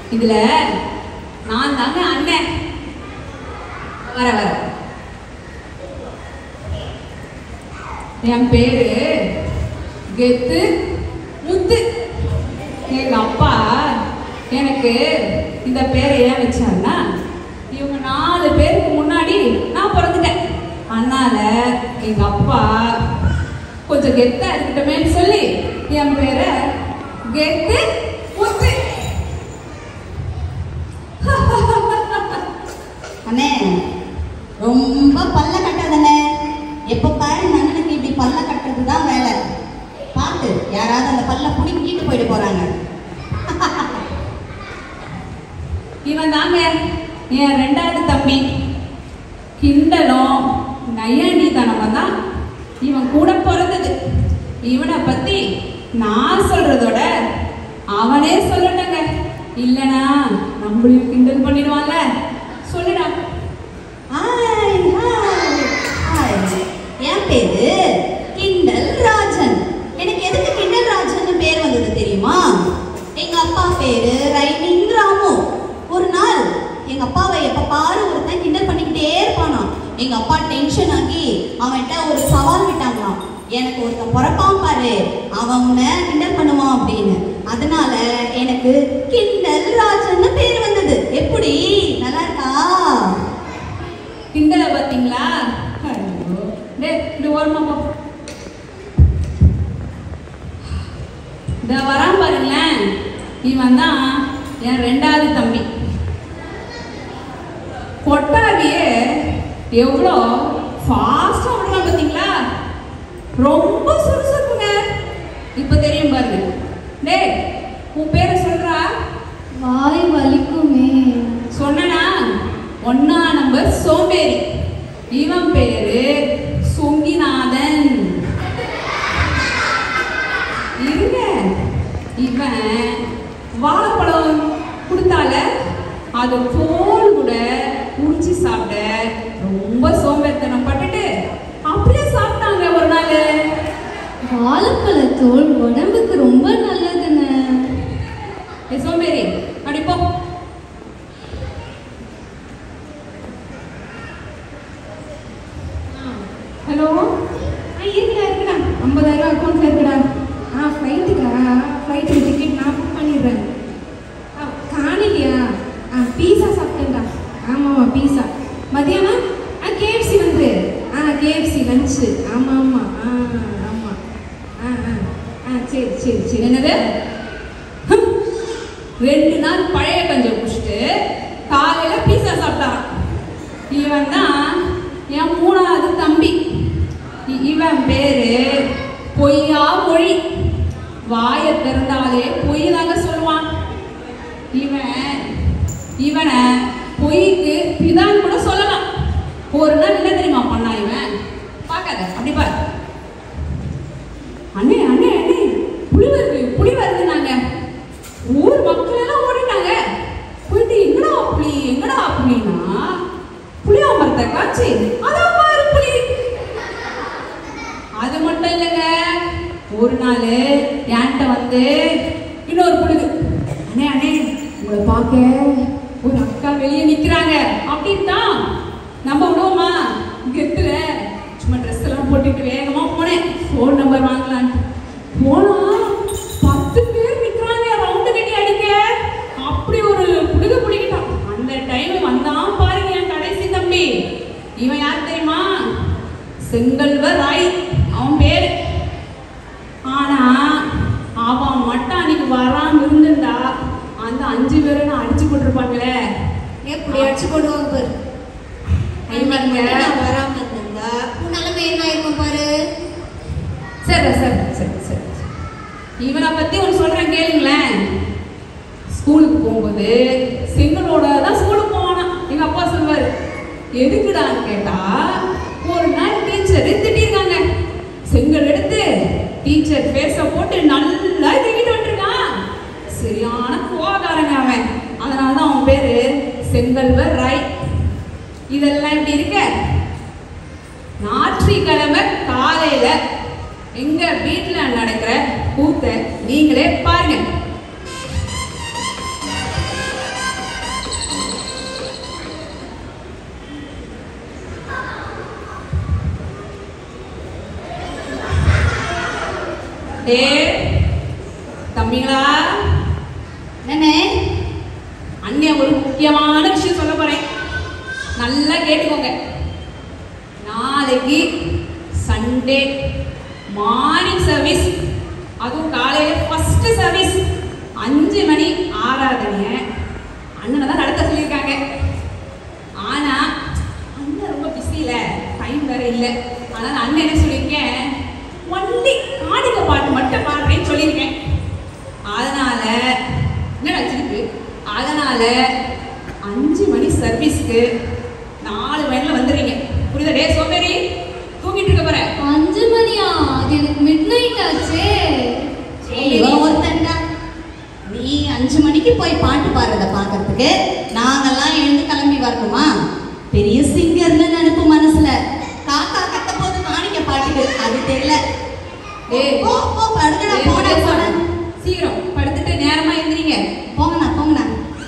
இதுல நான் தாங்க அண்ணன் வர வர என் பேரு கெத்து முத்து எங்க அப்பா எனக்கு இந்த பேரை ஏன் வச்சாருன்னா இவங்க நாலு பேருக்கு முன்னாடி நான் பிறந்துட்டேன் அதனால எங்க அப்பா கொஞ்சம் கெத்தா இருக்கட்டுமேன்னு சொல்லி என் பேரை கெத்து முத்து அண்ணே ரொம்ப பல்ல கட்டாதண்ணே எப்ப பாரு இந்த அண்ணனுக்கு இப்படி பல்ல கட்டுறது தான் வேலை பார்த்து யாராவது அந்த பல்ல புடுங்கிட்டு போயிட்டு போறாங்க இவன் தாங்க என் ரெண்டாவது தம்பி கிண்டலும் நையாண்டித்தனமும் தான் இவன் கூட பிறந்தது இவனை பத்தி நான் சொல்றதோட அவனே சொல்லட்டங்க இல்லனா நம்மளையும் கிண்டல் பண்ணிடுவான்ல சொல்லுடா ஹாய் ஹாய் ஹாய் என் பேரு கிண்டல் ராஜன் எனக்கு எதுக்கு கிண்டல் ராஜன் பேர் வந்தது தெரியுமா எங்க அப்பா பேரு ரைனிங் ராமு ஒரு நாள் எங்க அப்பாவை எப்ப பாரு ஒருத்தன் கிண்டல் பண்ணிக்கிட்டே இருப்பானாம் எங்க அப்பா டென்ஷன் ஆகி அவன்கிட்ட ஒரு சவால் விட்டாங்களாம் எனக்கு ஒருத்தன் பிறப்பான் பாரு அவன் உன்னை கிண்டல் பண்ணுவான் அப்படின்னு அதனால எனக்கு கிண்டல் ராஜன் பேர் வந்தது எப்படி நல்லா இருக்கா கிண்டலை பார்த்தீங்களா ஐயோ. டேய் இந்த ஓரமா போ இந்த வரான் பாருங்களேன் இவன் தான் என் ரெண்டாவது தம்பி கொட்டாவியே எவ்வளோ ஃபாஸ்ட்டாக விடுறான் பார்த்தீங்களா ரொம்ப சுறுசுறுப்புங்க இப்போ தெரியும் பாருங்க டேய் உன் பேரை சொல்றா வாய் வலிக்குமே சொன்னனா ஒன்னா நம்பர் சோம்பேறி இவன் பேரு சொங்கிநாதன் இருங்க இவன் வாழைப்பழம் கொடுத்தால அது தோல் கூட உரிச்சு சாப்பிட ரொம்ப சோம்பேறித்தனம் பட்டுட்டு அப்படியே சாப்பிட்டாங்க ஒரு நாள் வாழைப்பழத்தோல் உடம்புக்கு ரொம்ப நல்லதுண்ணே ஏ சோம்பேறி அப்படி போ ஹலோ ஆ இருக்குடா இருக்குடா ஐம்பதாயிரம் அக்கௌண்ட்ல இருக்குடா ஆ ஃப்ளைட்டுக்கா ஃப்ளைட்டுக்கு டிக்கெட் நான் புக் பண்ணிடுறேன் ஆ காணலையா ஆ பீஸா சாப்பிட்டேன்டா ஆமாம்மா பீஸா மதியானம் ஆ கேஎஃப்சி வந்து ஆ கேஎஃப்சி லஞ்சு ஆமாம் ஆமாம் ஆ ஆமாம் ஆ ஆ ஆ சரி சரி சரி என்னது ஹம். ரெண்டு நாள் பழைய கஞ்சல் குடிச்சிட்டு காலையில பீஸா சாப்பிட்டான் இவன் தான் என் மூணாவது தம்பி இ- இவன் பேரு பொய்யா மொழி வாயை திறந்தாலே பொய் தாங்க சொல்லுவான் இவன் இவனை பொய்க்கு பிதான் கூட சொல்லலாம் ஒரு நாள் என்ன தெரியுமா பண்ணா இவன் பார்க்காத அப்படி பாரு அண்ணே அண்ணே அண்ணே புலி வருது புலி வருதுன்னாங்க ஊர் மக்கள் எல்லாம் ஓடிட்டாங்க போயிட்டு எங்கடா புலி எங்கடா புலினா புளியா மரத்தை காய்ச்சி அதான் பாரு புலி அது மட்டும் இல்லைங்க ஒரு நாள் என்கிட்ட வந்து இன்னொரு புழுது அண்ணே அண்ணே உங்களை பார்க்க ஒரு அக்கா வெளியே நிக்கிறாங்க அப்படின்னு தான் நம்ம விடுவோமா கெத்துல சும்மா ட்ரெஸ் எல்லாம் போட்டுட்டு வேகமா போனேன் ஃபோன் நம்பர் வாங்கலான்ட்டு போனா பத்து பேர் நிக்கிறாங்க ரவுண்டு கட்டி அடிக்க அப்படி ஒரு புடுக பிடிக்கிட்டான் அந்த டைம் வந்தான் பாருங்க என் கடைசி தம்பி இவன் யார் தெரியுமா செங்கல்வர் ராய் அவன் பேரு ஆனா அவன் மட்டும் அன்னைக்கு வராம இருந்திருந்தா அந்த அஞ்சு பேரும் நான் அடிச்சு போட்டிருப்பாங்களே எப்படி அடிச்சு போடுவாங்க பாரு ஐமருங்க. நான் வராம இருந்திருந்தா உன் நிலைமை என்ன இருக்கும் பாரு சரி சரி சரி சரி இவனை பத்தி ஒன்று சொல்றேன் கேளுங்களேன் ஸ்கூலுக்கு போகும்போது செங்கலோட தான் ஸ்கூலுக்கு போவானா எங்க அப்பா சொல்வாரு எதுக்குடான்னு கேட்டா ஒரு நாள் டீச்சர் திட்டிருக்காங்க செங்கல் எடுத்து டீச்சர் பேச போட்டு நல்லா திட்டிட்டு வந்துருக்கான் சரியான கோவக்காரங்க அவன் அதனால தான் அவன் பேரு செங்கல்வர் ராய் இதெல்லாம் இப்படி இருக்க ஞாயிற்றுக்கிழமை காலையில எங்க வீட்டுல நடக்கிற கூத்த நீங்களே பாருங்க அடே தம்பிங்களா என்னண்ணே அண்ணே ஒரு முக்கியமான விஷயம் சொல்ல போறேன் நல்லா கேட்டுக்கோங்க நாளைக்கு சண்டே மார்னிங் சர்வீஸ் அதுவும் காலையில ஃபர்ஸ்ட் சர்வீஸ் அஞ்சு மணி ஆராதனைய அண்ணனை தான் நடத்த சொல்லியிருக்காங்க ஆனா அண்ணன் ரொம்ப பிஸியில டைம் வேற இல்லை அதனால அண்ணன் என்ன சொல்லியிருக்கேன் ஒன்லி காணிக்க பாட்டு மட்டும் பாடுறேன்னு சொல்லியிருக்கேன் அதனால என்ன வச்சிருக்கு அதனால அஞ்சு மணி சர்வீஸ்க்கு நாலு மணில வந்துடுறீங்க புரியுதா டே சோம்பேறி தூங்கிட்டு இருக்க போற அஞ்சு மணியா அது எனக்கு மிட் நைட் ஆச்சே இவன் ஒருத்தன்டா நீ அஞ்சு மணிக்கு போய் பாட்டு பாடுறத பார்க்கறதுக்கு நாங்கெல்லாம் எழுந்து கிளம்பி வரணுமா பெரிய சிங்கர்னு நினைப்பு மனசுல காக்கா கத்த போது காணிக்க பாட்டுக்கு அது தெரியல ஏய். போ போ படுங்கடா ஏய், போடா முருகேசா, போடா சீக்கிரம் படுத்துட்டு நேரமா எந்திரிங்க போங்கண்ணா போங்கண்ணா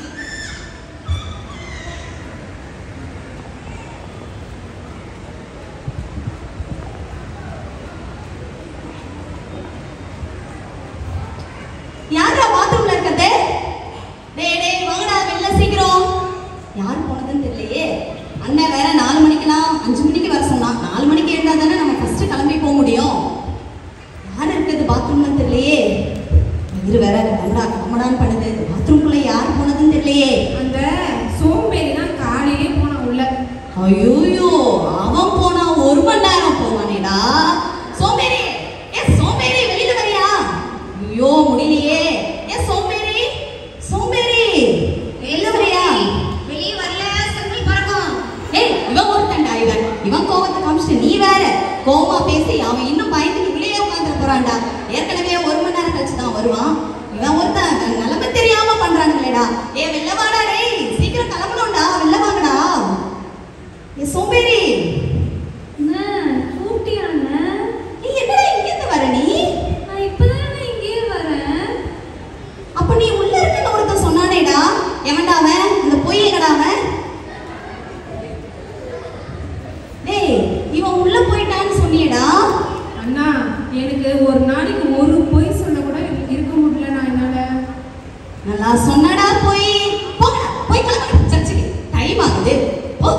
யாரா பாத்ரூம்ல இருக்கதே டேய் டேய் வாங்கடா வெளில சீக்கிரம் யார் போனதுன்னு தெரியலையே அண்ணன் வேற நாலு மணிக்கெல்லாம் அஞ்சு மணிக்கு வர சொன்னான் நாலு மணிக்கு எழுந்தா தானே நம்ம ஃபர்ஸ்ட் கிளம்பி போக முடியும் யார் இருக்குது பாத்ரூம்னு தெரியலையே இது வேற கமடா கமடான்னு பண்ணுது இந்த பாத்ரூம்குள்ள யார் போனதுன்னு தெரியலையே அந்த சோம்பேறி தான் காலையிலே போனா உள்ள ஐயோயோ அவன் போனா ஒரு மணி நேரம் போவானேடா சோம்பேறி ஏ சோம்பேறி வெளியில வரியா ஐயோ முடியலையே ஏ சோம்பேறி சோம்பேறி வெளியில வரியா வெளியே வரல செங்கல் பறக்கும் ஏய் இவன் ஒருத்தன்டா இவன் இவன் கோவத்தை காமிச்சிட்டு நீ வேற கோவமா பேசி அவன் இன்னும் பயந்துட்டு உள்ளே உட்காந்துட போறான்டா ஏற்கனவே ஒரு மணி நேரம் கழிச்சு தான் வருவான் இவன் ஒருத்தன் நிலைமை தெரியாம பண்றானுங்களேடா ஏ வெளில வாடா டேய் சீக்கிரம் கிளம்பணும்டா வெளில வாங்கடா ஏ சோம்பேறி அண்ணா, கூப்பிட்டியாண்ணே? நீ என்னடா இங்க இருந்து வர நீ நான் இப்பதானே இங்கேயே வரேன் அப்ப நீ உள்ள இருக்குன்னு ஒருத்தன் சொன்னானேடா எவன்டா அவன் அந்த பொய் எங்கடா அவன் டேய் இவன் உள்ள போயிட்டான்னு சொன்னியேடா அண்ணா எனக்கு ஒரு நாளைக்கு ஒரு பொய் சொல்ல கூட எனக்கு இருக்க முடியலண்ணா என்னால நல்லா சொன்னடா போய் போங்கடா போய் கிளம்புங்க சர்ச்சுக்கு டைம் ஆகுது போ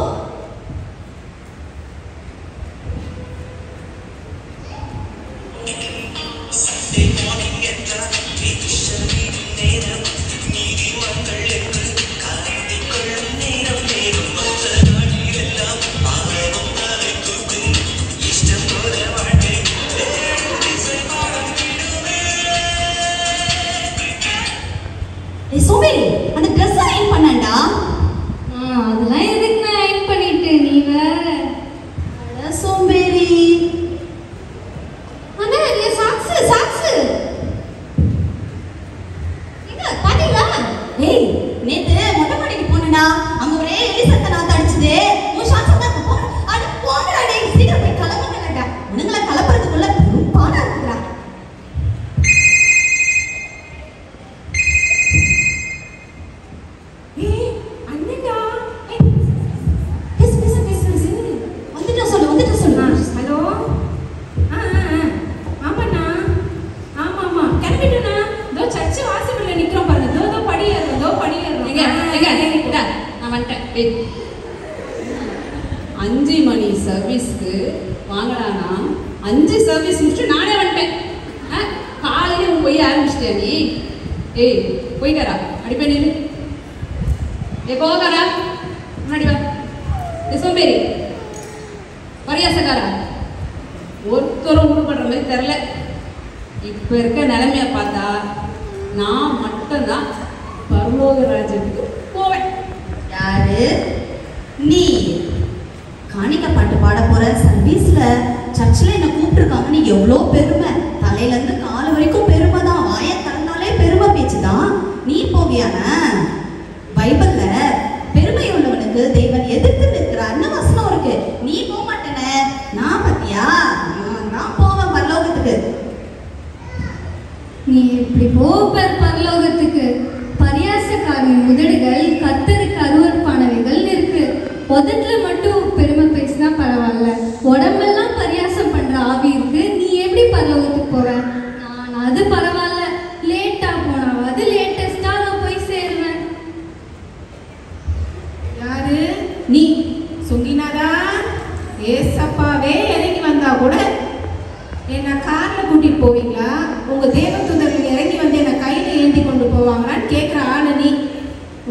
ஏய் சோமேரி அந்த ட்ரெஸ் அயன் பண்ணான்டா ஆ, அதெல்லாம் எதுக்கு நான் அயன் பண்ணிட்டு நீ வேற அட சோம்பேறி அண்ணா என் சாக்ஸ் சாக்ஸ் எங்க பாத்தீங்களா ஏய் நேத்து மொட்டை மாடிக்கு போனேன்டா அங்க ஒரே எலி சத்த நாத்து அடிச்சுது உன் ஷாட்ஸ் தான் போ அட போங்கடா டேய் சீக்கிரம் போய் கிளம்புங்கடா உனங்கள கிளப்புறதுக்குள்ள பெரும் பாடா இருக்குடா ஏய் அண்ணன்டா ஏய், பேசு பேசு பேசு பேசு வந்துட்டு சொல்லு வந்துட்டு சொல்லு ஹலோ ஆ ஆ ஆ. ஆமாண்ணா ஆமா ஆமா கிளம்பிட்டேண்ணா இதோ சர்ச்சு வாசல்ல நிக்கிறோம் பாருங்க இதோ இதோ படி ஏறுறோம் இதோ படி ஏறுறோம் எங்க ஆ, எங்க ஏறிட்டோம். இந்தா, நான் வந்துட்டேன் ஏய். அஞ்சு மணி சர்வீஸ்க்கு வாங்கடானா அஞ்சு சர்வீஸ் முடிச்சுட்டு நானே வந்துட்டேன் ஆ, காலையில உன் போய் ஆரம்பிச்சிட்டியா நீ ஏய் போய்க்காரா அடிப்பே நில்லு ஏ போகாரா முன்னாடி வா ஏ சோம்பேறி பரியாசக்காரா ஒருத்தரும் உருப்படுற மாதிரி தெரில இப்போ இருக்க நிலைமைய பார்த்தா நான் மட்டும்தான் பரலோக ராஜ்யத்துக்கு போவேன் யாரு நீ காணிக்க பாட்டு பாட போற சர்வீஸ்ல சர்ச்சில் என்ன கூப்பிட்டுருக்காங்கன்னு எவ்வளோ பெருமை தலையில இருந்து கால் வரைக்கும் பெருமை தான் வாயை திறந்தாலே பெருமை பேச்சு தான் நீ போவியான பைபிள்ல பெருமை உள்ளவனுக்கு தேவன் எதிர்த்து நிற்கிறார்னு வசனம் இருக்கு நீ போக மாட்டேன நான் பத்தியா நான் தான் போவேன் பரலோகத்துக்கு நீ இப்படி போப்பர் பரலோகத்துக்கு பரியாசக்காரன் முதடுகள் கத்தருக்கு அருவருப்பானவைகள் இருக்கு உதட்டுல மட்டும் பெருமை பேசினா பரவாயில்ல உடம்பெல்லாம் பரியாசம் பண்ற ஆவி இருக்கு நீ எப்படி பரலோகத்துக்கு போவ நான்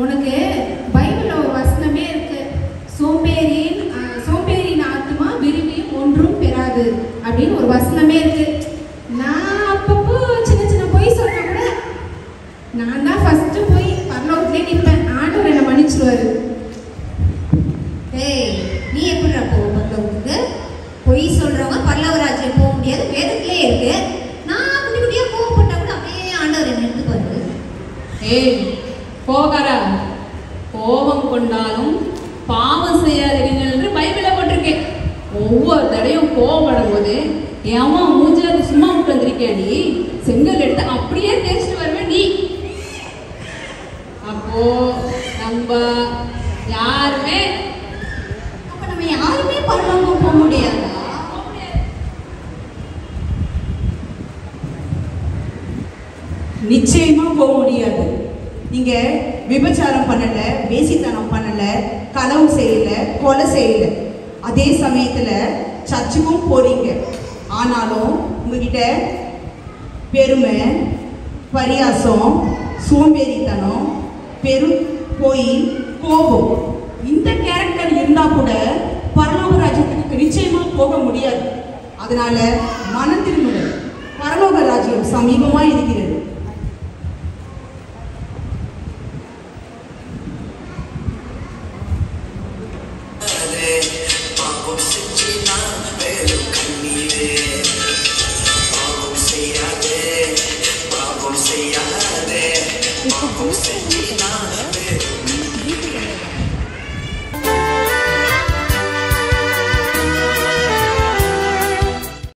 உனக்கு பைபிள்ல ஒரு வசனமே இருக்கு சோம்பேறியின் அஹ், சோம்பேறியின் ஆத்மா விரும்பியும் ஒன்றும் பெறாது அப்படின்னு ஒரு வசனமே இருக்கு நான் அப்பப்போ சின்ன சின்ன பொய் சொன்னா கூட நான் தான் ஃபர்ஸ்ட் போய் பரலோகத்திலே நிற்பேன் ஆண்டவர் என்னை மன்னிச்சிருவாரு ஏய் நீ எப்படிடா போக பரலோகத்துக்கு பொய் சொல்றவங்க பரலோக ராஜ்யம் போக முடியாது வேதத்திலே இருக்கு நான் குட்டி குட்டியா கோவப்பட்டா கூட அப்படியே ஆண்டவர் என்ன எடுத்துப்பாரு ஏய் போகாரா கோபம் கொண்டாலும் பாவம் செய்யாதீர்கள் என்று பைபிளில் போட்டிருக்கேன் ஒவ்வொரு தடையும் கோவப்படும் போது ஏமா மூஞ்சில அது சும்மா விட்டு வந்திருக்கியா நீ செங்கல் எடுத்து அப்படியே தேய்ச்சிட்டு வருவேன் நீ அப்போ நம்ம யாருமே அப்ப நம்ம யாருமே பரலோகம் போக முடியாதா நிச்சயமா போக முடியாது நீங்க விபச்சாரம் பண்ணல வேசித்தனம் பண்ணல களவு செய்யல கொலை செய்யல அதே சமயத்துல சர்ச்சுக்கும் போறீங்க ஆனாலும் உங்ககிட்ட பெருமை பரியாசம் சோம்பேறித்தனம் பெரும் பொய் கோபம் இந்த கேரக்டர் இருந்தா கூட பரலோக ராஜ்யத்துக்கு நிச்சயமா போக முடியாது அதனால மன திரும்புங்கள் பரலோக ராஜ்யம் சமீபமா இருக்கிறது